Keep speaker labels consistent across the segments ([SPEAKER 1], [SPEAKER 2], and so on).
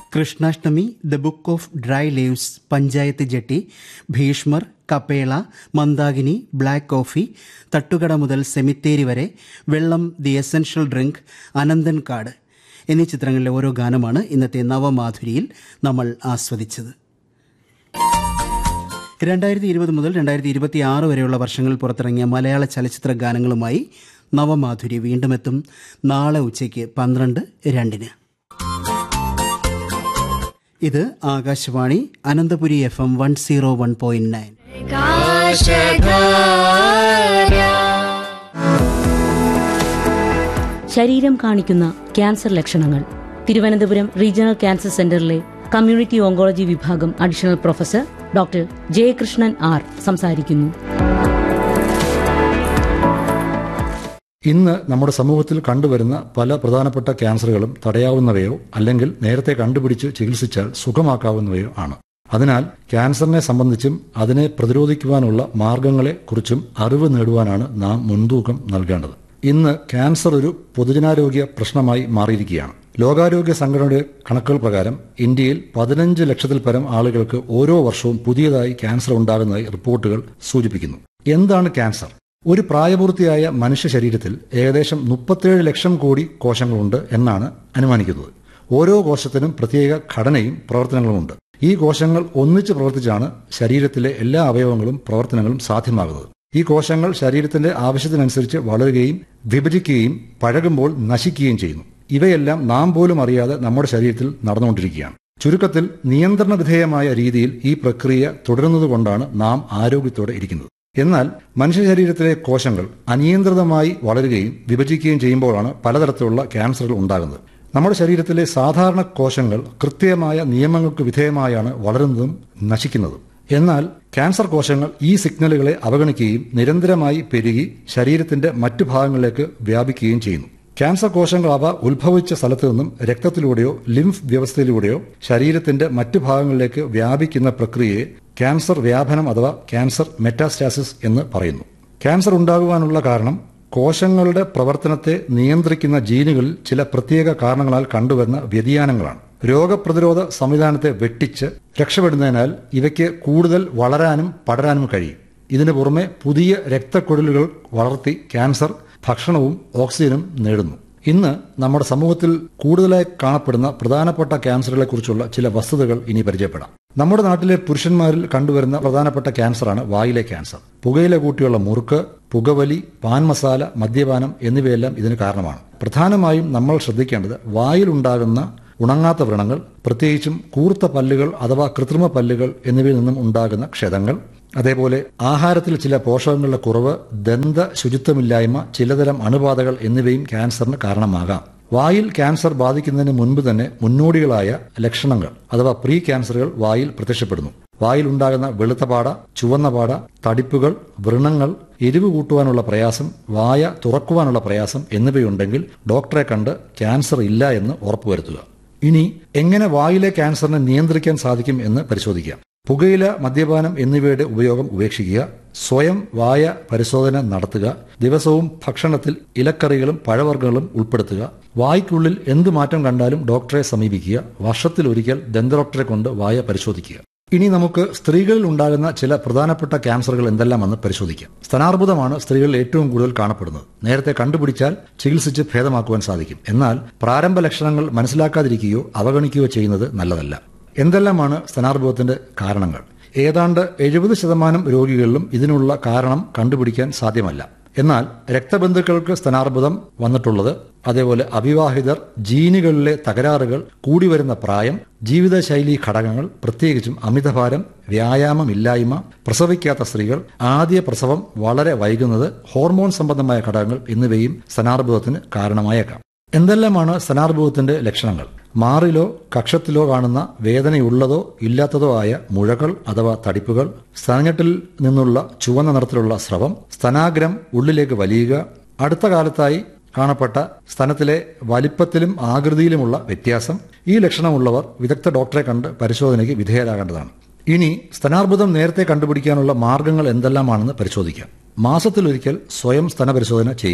[SPEAKER 1] Krishnashtami the book of dry leaves Panchayat jetty Bheeshmar Kappela Mandakini black coffee Thattukada മുതൽ സെമിത്തേരി വരെ വെള്ളം ദി എസൻഷ്യൽ ഡ്രിങ്ക് അനന്തൻ കാട് എന്നീ ചിത്രങ്ങളിലെ ഓരോ ഗാനമാണ് ഇന്നത്തെ നവമാധുരിയിൽ നമ്മൾ ആസ്വദിച്ചത് രണ്ടായിരത്തി ഇരുപത് മുതൽ രണ്ടായിരത്തി ഇരുപത്തി ആറ് വരെയുള്ള വർഷങ്ങളിൽ പുറത്തിറങ്ങിയ മലയാള ചലച്ചിത്ര ഗാനങ്ങളുമായി നവമാധുരി വീണ്ടും എത്തും നാളെ ഉച്ചയ്ക്ക് പന്ത്രണ്ട് രണ്ടിന് ഇത് Akashvani Ananthapuri F M one zero one point nine
[SPEAKER 2] ശരീരം കാണിക്കുന്ന ക്യാൻസർ ലക്ഷണങ്ങൾ തിരുവനന്തപുരം റീജിയണൽ ക്യാൻസർ സെന്ററിലെ കമ്മ്യൂണിറ്റി ഓങ്കോളജി വിഭാഗം additional professor doctor Jayakrishnan R സംസാരിക്കുന്നു
[SPEAKER 3] ഇന്ന് നമ്മുടെ സമൂഹത്തിൽ കണ്ടുവരുന്ന പല പ്രധാനപ്പെട്ട ക്യാൻസറുകളും തടയാവുന്നവയോ അല്ലെങ്കിൽ നേരത്തെ കണ്ടുപിടിച്ച് ചികിത്സിച്ചാൽ സുഖമാക്കാവുന്നവയോ ആണ് അതിനാൽ ക്യാൻസറിനെ സംബന്ധിച്ചും അതിനെ പ്രതിരോധിക്കുവാനുള്ള മാർഗങ്ങളെ കുറിച്ചും അറിവ് നേടുവാനാണ് നാം മുൻതൂക്കം നൽകേണ്ടത് ഇന്ന് ക്യാൻസർ ഒരു പൊതുജനാരോഗ്യ പ്രശ്നമായി മാറിയിരിക്കുകയാണ് ലോകാരോഗ്യ സംഘടനയുടെ കണക്കുകൾ പ്രകാരം ഇന്ത്യയിൽ പതിനഞ്ച് ലക്ഷത്തിൽ പരം ആളുകൾക്ക് ഓരോ വർഷവും പുതിയതായി ക്യാൻസർ ഉണ്ടാകുന്നതായി റിപ്പോർട്ടുകൾ സൂചിപ്പിക്കുന്നു എന്താണ് ക്യാൻസർ ഒരു പ്രായപൂർത്തിയായ മനുഷ്യ ശരീരത്തിൽ ഏകദേശം മുപ്പത്തേഴ് ലക്ഷം കോടി കോശങ്ങളുണ്ട് എന്നാണ് അനുമാനിക്കുന്നത് ഓരോ കോശത്തിനും പ്രത്യേക ഘടനയും പ്രവർത്തനങ്ങളുമുണ്ട് ഈ കോശങ്ങൾ ഒന്നിച്ച് പ്രവർത്തിച്ചാണ് ശരീരത്തിലെ എല്ലാ അവയവങ്ങളും പ്രവർത്തനങ്ങളും സാധ്യമാകുന്നത് ഈ കോശങ്ങൾ ശരീരത്തിന്റെ ആവശ്യത്തിനനുസരിച്ച് വളരുകയും വിഭജിക്കുകയും പഴകുമ്പോൾ നശിക്കുകയും ചെയ്യുന്നു ഇവയെല്ലാം നാം പോലും അറിയാതെ നമ്മുടെ ശരീരത്തിൽ നടന്നുകൊണ്ടിരിക്കുകയാണ് ചുരുക്കത്തിൽ നിയന്ത്രണ വിധേയമായ രീതിയിൽ ഈ പ്രക്രിയ തുടരുന്നതുകൊണ്ടാണ് നാം ആരോഗ്യത്തോടെ ഇരിക്കുന്നത് എന്നാൽ മനുഷ്യ ശരീരത്തിലെ കോശങ്ങൾ അനിയന്ത്രിതമായി വളരുകയും വിഭജിക്കുകയും ചെയ്യുമ്പോഴാണ് പലതരത്തിലുള്ള ക്യാൻസറുകൾ ഉണ്ടാകുന്നത് നമ്മുടെ ശരീരത്തിലെ സാധാരണ കോശങ്ങൾ കൃത്യമായ നിയമങ്ങൾക്ക് വിധേയമായാണ് വളരുന്നതും നശിക്കുന്നതും എന്നാൽ ക്യാൻസർ കോശങ്ങൾ ഈ സിഗ്നലുകളെ അവഗണിക്കുകയും നിരന്തരമായി പെരുകി ശരീരത്തിന്റെ മറ്റു ഭാഗങ്ങളിലേക്ക് വ്യാപിക്കുകയും ചെയ്യുന്നു ക്യാൻസർ കോശങ്ങൾ അവ ഉത്ഭവിച്ച സ്ഥലത്തു നിന്നും രക്തത്തിലൂടെയോ ലിംഫ് വ്യവസ്ഥയിലൂടെയോ ശരീരത്തിന്റെ മറ്റു ഭാഗങ്ങളിലേക്ക് വ്യാപിക്കുന്ന പ്രക്രിയയെ ക്യാൻസർ വ്യാപനം അഥവാ ക്യാൻസർ മെറ്റാസ്റ്റാസിസ് എന്ന് പറയുന്നു ക്യാൻസർ ഉണ്ടാകുവാനുള്ള കാരണം കോശങ്ങളുടെ പ്രവർത്തനത്തെ നിയന്ത്രിക്കുന്ന ജീനുകളിൽ ചില പ്രത്യേക കാരണങ്ങളാൽ കണ്ടുവരുന്ന വ്യതിയാനങ്ങളാണ് രോഗപ്രതിരോധ സംവിധാനത്തെ വെട്ടിച്ച് രക്ഷപ്പെടുന്നതിനാൽ ഇവയ്ക്ക് കൂടുതൽ വളരാനും പടരാനും കഴിയും ഇതിനു പുറമെ പുതിയ രക്തക്കുഴലുകൾ വളർത്തി ക്യാൻസർ ഭക്ഷണവും ഓക്സിജനും നേടുന്നു ഇന്ന് നമ്മുടെ സമൂഹത്തിൽ കൂടുതലായി കാണപ്പെടുന്ന പ്രധാനപ്പെട്ട ക്യാൻസറുകളെ കുറിച്ചുള്ള ചില വസ്തുതകൾ ഇനി പരിചയപ്പെടാം നമ്മുടെ നാട്ടിലെ പുരുഷന്മാരിൽ കണ്ടുവരുന്ന പ്രധാനപ്പെട്ട ക്യാൻസറാണ് വായിലെ ക്യാൻസർ പുകയില കൂട്ടിയുള്ള മുറുക്ക് പുകവലി പാൻ മസാല മദ്യപാനം എന്നിവയെല്ലാം ഇതിന് കാരണമാണ് പ്രധാനമായും നമ്മൾ ശ്രദ്ധിക്കേണ്ടത് വായിലുണ്ടാകുന്ന ഉണങ്ങാത്ത വ്രണങ്ങൾ പ്രത്യേകിച്ചും കൂർത്ത പല്ലുകൾ അഥവാ കൃത്രിമ പല്ലുകൾ എന്നിവയിൽ നിന്നും ഉണ്ടാകുന്ന ക്ഷതങ്ങൾ അതേപോലെ ആഹാരത്തിൽ ചില പോഷകങ്ങളുടെ കുറവ് ദന്ത ശുചിത്വമില്ലായ്മ ചിലതരം അണുബാധകൾ എന്നിവയും ക്യാൻസറിന് കാരണമാകാം വായിൽ ക്യാൻസർ ബാധിക്കുന്നതിന് മുൻപ് തന്നെ മുന്നോടികളായ ലക്ഷണങ്ങൾ അഥവാ പ്രീ ക്യാൻസറുകൾ വായിൽ പ്രത്യക്ഷപ്പെടുന്നു വായിൽ ഉണ്ടാകുന്ന വെളുത്ത പാട ചുവന്ന പാട തടിപ്പുകൾ വ്രണങ്ങൾ എരിവ് കൂട്ടുവാനുള്ള പ്രയാസം വായ തുറക്കുവാനുള്ള പ്രയാസം എന്നിവയുണ്ടെങ്കിൽ ഡോക്ടറെ കണ്ട് ക്യാൻസർ ഇല്ല എന്ന് ഉറപ്പുവരുത്തുക ഇനി എങ്ങനെ വായിലെ ക്യാൻസറിനെ നിയന്ത്രിക്കാൻ സാധിക്കും എന്ന് പരിശോധിക്കാം പുകയില മദ്യപാനം എന്നിവയുടെ ഉപയോഗം ഉപേക്ഷിക്കുക സ്വയം വായ പരിശോധന നടത്തുക ദിവസവും ഭക്ഷണത്തിൽ ഇലക്കറികളും പഴവർഗ്ഗങ്ങളും ഉൾപ്പെടുത്തുക വായ്ക്കുള്ളിൽ എന്ത് മാറ്റം കണ്ടാലും ഡോക്ടറെ സമീപിക്കുക വർഷത്തിൽ ഒരിക്കൽ ദന്തഡോക്ടറെ കൊണ്ട് വായ പരിശോധിക്കുക ഇനി നമുക്ക് സ്ത്രീകളിൽ ഉണ്ടാകുന്ന ചില പ്രധാനപ്പെട്ട ക്യാൻസറുകൾ എന്തെല്ലാമെന്ന് പരിശോധിക്കാം സ്തനാർബുദമാണ് സ്ത്രീകളിൽ ഏറ്റവും കൂടുതൽ കാണപ്പെടുന്നത് നേരത്തെ കണ്ടുപിടിച്ചാൽ ചികിത്സിച്ച് ഭേദമാക്കുവാൻ സാധിക്കും എന്നാൽ പ്രാരംഭ ലക്ഷണങ്ങൾ മനസ്സിലാക്കാതിരിക്കുകയോ അവഗണിക്കുകയോ ചെയ്യുന്നത് നല്ലതല്ല എന്തെല്ലാമാണ് സ്തനാർബുദത്തിന്റെ കാരണങ്ങൾ ഏതാണ്ട് എഴുപത് ശതമാനം രോഗികളിലും ഇതിനുള്ള കാരണം കണ്ടുപിടിക്കാൻ സാധ്യമല്ല എന്നാൽ രക്തബന്ധുക്കൾക്ക് സ്തനാർബുദം വന്നിട്ടുള്ളത് അതേപോലെ അവിവാഹിതർ ജീനുകളിലെ തകരാറുകൾ കൂടിവരുന്ന പ്രായം ജീവിതശൈലി ഘടകങ്ങൾ പ്രത്യേകിച്ചും അമിതഭാരം വ്യായാമമില്ലായ്മ പ്രസവിക്കാത്ത സ്ത്രീകൾ ആദ്യ പ്രസവം വളരെ വൈകുന്നത് ഹോർമോൺ സംബന്ധമായ ഘടകങ്ങൾ എന്നിവയും സ്തനാർബുദത്തിന് കാരണമായേക്കാം എന്തെല്ലാമാണ് സ്തനാർബുദത്തിന്റെ ലക്ഷണങ്ങൾ മാറിലോ കക്ഷത്തിലോ കാണുന്ന വേദനയുള്ളതോ ഇല്ലാത്തതോ ആയ മുഴകൾ അഥവാ തടിപ്പുകൾ സ്തനഞ്ഞെട്ടിൽ നിന്നുള്ള ചുവന്ന നിറത്തിലുള്ള സ്രവം സ്തനാഗ്രം ഉള്ളിലേക്ക് വലിയുക അടുത്ത കാലത്തായി കാണപ്പെട്ട സ്തനത്തിലെ വലിപ്പത്തിലും ആകൃതിയിലുമുള്ള വ്യത്യാസം ഈ ലക്ഷണമുള്ളവർ വിദഗ്ധ ഡോക്ടറെ കണ്ട് പരിശോധനയ്ക്ക് വിധേയരാകേണ്ടതാണ് ഇനി സ്തനാർബുദം നേരത്തെ കണ്ടുപിടിക്കാനുള്ള മാർഗങ്ങൾ എന്തെല്ലാമാണെന്ന് പരിശോധിക്കാം മാസത്തിലൊരിക്കൽ സ്വയം സ്തന പരിശോധന ചെയ്യുക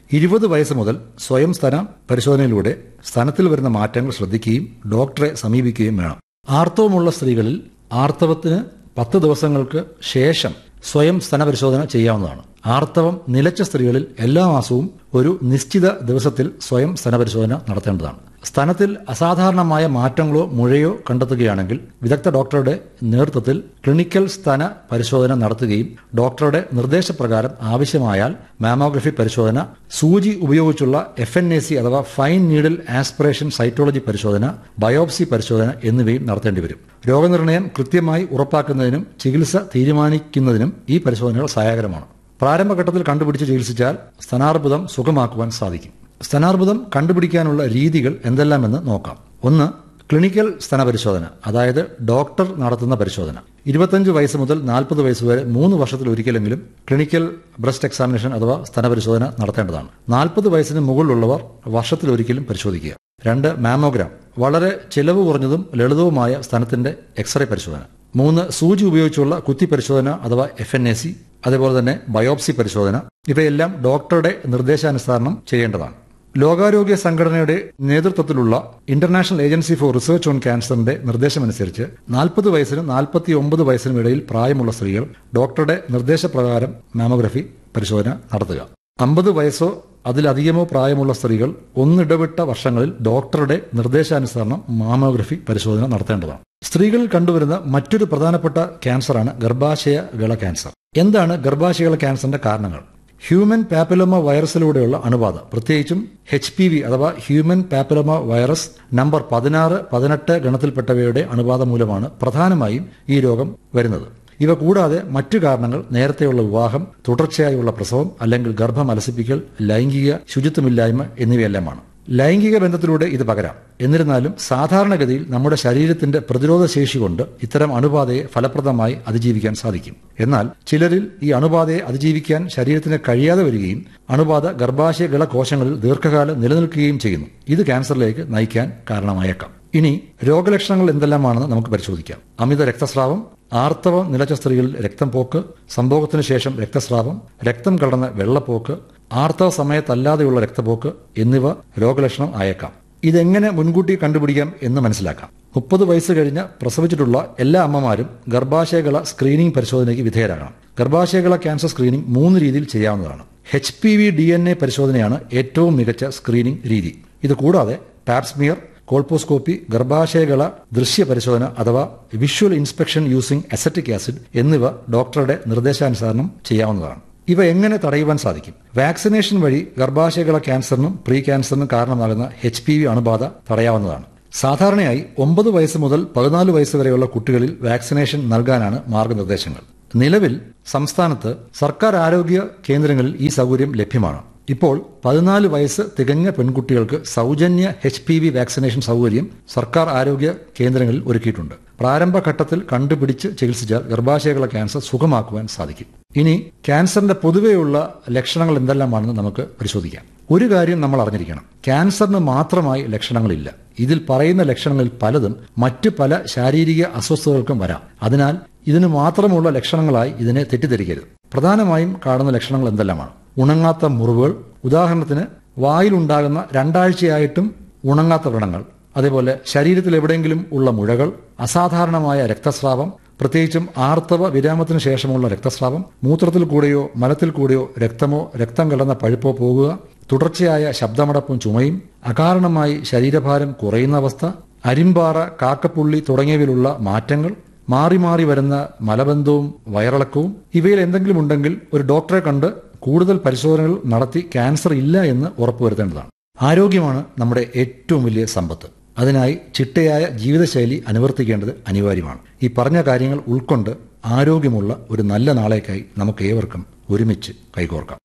[SPEAKER 3] ഇരുപത് വയസ്സ് മുതൽ സ്വയം സ്തന പരിശോധനയിലൂടെ സ്തനത്തിൽ വരുന്ന മാറ്റങ്ങൾ ശ്രദ്ധിക്കുകയും ഡോക്ടറെ സമീപിക്കുകയും വേണം ആർത്തവമുള്ള സ്ത്രീകളിൽ ആർത്തവത്തിന് പത്ത് ദിവസങ്ങൾക്ക് ശേഷം സ്വയം സ്തനപരിശോധന ചെയ്യാവുന്നതാണ് ആർത്തവം നിലച്ച സ്ത്രീകളിൽ എല്ലാ മാസവും ഒരു നിശ്ചിത ദിവസത്തിൽ സ്വയം സ്തനപരിശോധന നടത്തേണ്ടതാണ് സ്തനത്തിൽ അസാധാരണമായ മാറ്റങ്ങളോ മുഴയോ കണ്ടെത്തുകയാണെങ്കിൽ വിദഗ്ധ ഡോക്ടറുടെ നേതൃത്വത്തിൽ ക്ലിനിക്കൽ സ്തന പരിശോധന നടത്തുകയും ഡോക്ടറുടെ നിർദ്ദേശപ്രകാരം ആവശ്യമായാൽ മാമോഗ്രഫി പരിശോധന സൂചി ഉപയോഗിച്ചുള്ള എഫ് എൻ എ സി അഥവാ ഫൈൻ നീഡിൽ ആസ്പിറേഷൻ സൈറ്റോളജി പരിശോധന ബയോപ്സി പരിശോധന എന്നിവയും നടത്തേണ്ടി വരും രോഗനിർണയം കൃത്യമായി ഉറപ്പാക്കുന്നതിനും ചികിത്സ തീരുമാനിക്കുന്നതിനും ഈ പരിശോധനകൾ സഹായകരമാണ് പ്രാരംഭഘട്ടത്തിൽ കണ്ടുപിടിച്ച് ചികിത്സിച്ചാൽ സ്തനാർബുദം സുഖമാക്കുവാൻ സാധിക്കും സ്തനാർബുദം കണ്ടുപിടിക്കാനുള്ള രീതികൾ എന്തെല്ലാമെന്ന് നോക്കാം ഒന്ന് ക്ലിനിക്കൽ സ്തനപരിശോധന അതായത് ഡോക്ടർ നടത്തുന്ന പരിശോധന ഇരുപത്തഞ്ച് വയസ്സ് മുതൽ നാൽപ്പത് വയസ്സ് വരെ മൂന്ന് വർഷത്തിൽ ഒരിക്കലെങ്കിലും ക്ലിനിക്കൽ ബ്രസ്റ്റ് എക്സാമിനേഷൻ അഥവാ സ്തനപരിശോധന നടത്തേണ്ടതാണ് നാൽപ്പത് വയസ്സിന് മുകളിലുള്ളവർ വർഷത്തിലൊരിക്കലും പരിശോധിക്കുക രണ്ട് മാമോഗ്രാം വളരെ ചെലവ് കുറഞ്ഞതും ലളിതവുമായ സ്തനത്തിന്റെ എക്സ്റേ പരിശോധന മൂന്ന് സൂചി ഉപയോഗിച്ചുള്ള കുത്തി പരിശോധന അഥവാ എഫ് എൻ എ സി അതേപോലെ തന്നെ ബയോപ്സി പരിശോധന ഇവയെല്ലാം ഡോക്ടറുടെ നിർദ്ദേശാനുസരണം ചെയ്യേണ്ടതാണ് ലോകാരോഗ്യ സംഘടനയുടെ നേതൃത്വത്തിലുള്ള international agency for research on ക്യാൻസറിന്റെ നിർദ്ദേശമനുസരിച്ച് നാൽപ്പത് വയസ്സിനും നാൽപ്പത്തി ഒമ്പത് വയസ്സിനും ഇടയിൽ പ്രായമുള്ള സ്ത്രീകൾ ഡോക്ടറുടെ നിർദ്ദേശപ്രകാരം മാമോഗ്രഫി പരിശോധന നടത്തുക അമ്പത് വയസ്സോ അതിലധികമോ പ്രായമുള്ള സ്ത്രീകൾ ഒന്നിടവിട്ട വർഷങ്ങളിൽ ഡോക്ടറുടെ നിർദ്ദേശാനുസരണം മാമോഗ്രഫി പരിശോധന നടത്തേണ്ടതാണ് സ്ത്രീകളിൽ കണ്ടുവരുന്ന മറ്റൊരു പ്രധാനപ്പെട്ട ക്യാൻസറാണ് ഗർഭാശയ ഗള ക്യാൻസർ എന്താണ് ഗർഭാശയകള ക്യാൻസറിന്റെ കാരണങ്ങൾ ഹ്യൂമൻ പാപ്പിലോമ വൈറസിലൂടെയുള്ള അണുബാധ പ്രത്യേകിച്ചും എച്ച് പി വി അഥവാ ഹ്യൂമൻ പാപ്പിലോമ വൈറസ് നമ്പർ പതിനാറ് പതിനെട്ട് ഗണത്തിൽപ്പെട്ടവയുടെ അണുബാധ മൂലമാണ് പ്രധാനമായും ഈ രോഗം വരുന്നത് ഇവ കൂടാതെ മറ്റു കാരണങ്ങൾ നേരത്തെയുള്ള വിവാഹം തുടർച്ചയായുള്ള പ്രസവം അല്ലെങ്കിൽ ഗർഭം അലസിപ്പിക്കൽ ലൈംഗിക ശുചിത്വമില്ലായ്മ എന്നിവയെല്ലാമാണ് ലൈംഗിക ബന്ധത്തിലൂടെ ഇത് പകരാം എന്നിരുന്നാലും സാധാരണഗതിയിൽ നമ്മുടെ ശരീരത്തിന്റെ പ്രതിരോധ ശേഷി കൊണ്ട് ഇത്തരം അണുബാധയെ ഫലപ്രദമായി അതിജീവിക്കാൻ സാധിക്കും എന്നാൽ ചിലരിൽ ഈ അണുബാധയെ അതിജീവിക്കാൻ ശരീരത്തിന് കഴിയാതെ വരികയും അണുബാധ ഗർഭാശയ കോശങ്ങളിൽ ദീർഘകാലം നിലനിൽക്കുകയും ചെയ്യുന്നു ഇത് ക്യാൻസറിലേക്ക് നയിക്കാൻ കാരണമായേക്കാം ഇനി രോഗലക്ഷണങ്ങൾ എന്തെല്ലാമാണെന്ന് നമുക്ക് പരിശോധിക്കാം അമിത രക്തസ്രാവം ആർത്തവം നിലച്ച സ്ത്രീകളിൽ രക്തം പോക്ക് സംഭവത്തിന് ശേഷം രക്തസ്രാവം രക്തം കലർന്ന വെള്ളപ്പോക്ക് ആർത്തവ സമയത്തല്ലാതെയുള്ള രക്തപോക്ക് എന്നിവ രോഗലക്ഷണം ആയേക്കാം ഇതെങ്ങനെ മുൻകൂട്ടി കണ്ടുപിടിക്കാം എന്ന് മനസ്സിലാക്കാം മുപ്പത് വയസ്സ് കഴിഞ്ഞ് പ്രസവിച്ചിട്ടുള്ള എല്ലാ അമ്മമാരും ഗർഭാശയകള സ്ക്രീനിംഗ് പരിശോധനയ്ക്ക് വിധേയരാകണം ഗർഭാശയകള ക്യാൻസർ സ്ക്രീനിംഗ് മൂന്ന് രീതിയിൽ ചെയ്യാവുന്നതാണ് H P V D N A പരിശോധനയാണ് ഏറ്റവും മികച്ച സ്ക്രീനിംഗ് രീതി ഇത് കൂടാതെ ടാപ്സ്മിയർ കോൾപോസ്കോപ്പി ഗർഭാശയകള ദൃശ്യ പരിശോധന അഥവാ visual inspection using acetic acid എന്നിവ ഡോക്ടറുടെ നിർദ്ദേശാനുസരണം ചെയ്യാവുന്നതാണ് ഇവ എങ്ങനെ തടയുവാൻ സാധിക്കും വാക്സിനേഷൻ വഴി ഗർഭാശയകള ക്യാൻസറിനും പ്രീ ക്യാൻസറിനും കാരണമാകുന്ന എച്ച് പി വി അണുബാധ തടയാവുന്നതാണ് സാധാരണയായി ഒമ്പത് വയസ്സ് മുതൽ പതിനാല് വയസ്സ് വരെയുള്ള കുട്ടികളിൽ വാക്സിനേഷൻ നൽകാനാണ് മാർഗനിർദ്ദേശങ്ങൾ നിലവിൽ സംസ്ഥാനത്ത് സർക്കാർ ആരോഗ്യ കേന്ദ്രങ്ങളിൽ ഈ സൗകര്യം ലഭ്യമാണ് ഇപ്പോൾ പതിനാല് വയസ്സ് തികഞ്ഞ പെൺകുട്ടികൾക്ക് സൗജന്യ എച്ച് പി വി വാക്സിനേഷൻ സൗകര്യം സർക്കാർ ആരോഗ്യ കേന്ദ്രങ്ങളിൽ ഒരുക്കിയിട്ടുണ്ട് പ്രാരംഭഘട്ടത്തിൽ കണ്ടുപിടിച്ച് ചികിത്സിച്ചാൽ ഗർഭാശയകള ക്യാൻസർ സുഖമാക്കുവാൻ സാധിക്കും ഇനി ക്യാൻസറിന്റെ പൊതുവെയുള്ള ലക്ഷണങ്ങൾ എന്തെല്ലാമാണെന്ന് നമുക്ക് പരിശോധിക്കാം ഒരു കാര്യം നമ്മൾ അറിഞ്ഞിരിക്കണം ക്യാൻസറിന് മാത്രമായി ലക്ഷണങ്ങളില്ല ഇതിൽ പറയുന്ന ലക്ഷണങ്ങളിൽ പലതും മറ്റ് പല ശാരീരിക അസ്വസ്ഥതകൾക്കും വരാം അതിനാൽ ഇതിന് മാത്രമുള്ള ലക്ഷണങ്ങളായി ഇതിനെ തെറ്റിദ്ധരിക്കരുത് പ്രധാനമായും കാണുന്ന ലക്ഷണങ്ങൾ എന്തെല്ലാമാണ് ഉണങ്ങാത്ത മുറിവുകൾ ഉദാഹരണത്തിന് വായിലുണ്ടാകുന്ന രണ്ടാഴ്ചയായിട്ടും ഉണങ്ങാത്ത വ്രണങ്ങൾ അതേപോലെ ശരീരത്തിൽ എവിടെയെങ്കിലും ഉള്ള മുഴകൾ അസാധാരണമായ രക്തസ്രാവം പ്രത്യേകിച്ചും ആർത്തവ വിരാമത്തിന് ശേഷമുള്ള രക്തസ്രാവം മൂത്രത്തിൽ കൂടെയോ മലത്തിൽ കൂടെയോ രക്തമോ രക്തം കലർന്ന പഴുപ്പോ പോകുക തുടർച്ചയായ ശബ്ദമടപ്പും ചുമയും അകാരണമായി ശരീരഭാരം കുറയുന്ന അവസ്ഥ അരിമ്പാറ കാക്കപ്പുള്ളി തുടങ്ങിയവയിലുള്ള മാറ്റങ്ങൾ മാറി മാറി വരുന്ന മലബന്ധവും വയറിളക്കവും ഇവയിൽ എന്തെങ്കിലും ഉണ്ടെങ്കിൽ ഒരു ഡോക്ടറെ കണ്ട് കൂടുതൽ പരിശോധനകൾ നടത്തി ക്യാൻസർ ഇല്ല എന്ന് ഉറപ്പുവരുത്തേണ്ടതാണ് ആരോഗ്യമാണ് നമ്മുടെ ഏറ്റവും വലിയ സമ്പത്ത് അതിനായി ചിട്ടയായ ജീവിതശൈലി അനുവർത്തിക്കേണ്ടത് അനിവാര്യമാണ് ഈ പറഞ്ഞ കാര്യങ്ങൾ ഉൾക്കൊണ്ട് ആരോഗ്യമുള്ള ഒരു നല്ല നാളേക്കായി നമുക്ക് ഏവർക്കും ഒരുമിച്ച് കൈകോർക്കാം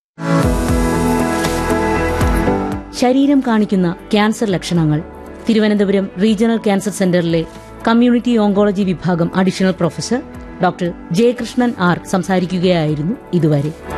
[SPEAKER 2] ശരീരം കാണിക്കുന്ന ക്യാൻസർ ലക്ഷണങ്ങൾ തിരുവനന്തപുരം റീജിയണൽ ക്യാൻസർ സെന്ററിലെ കമ്മ്യൂണിറ്റി ഓങ്കോളജി വിഭാഗം additional professor doctor Jayakrishnan R സംസാരിക്കുകയായിരുന്നു ഇതുവരെ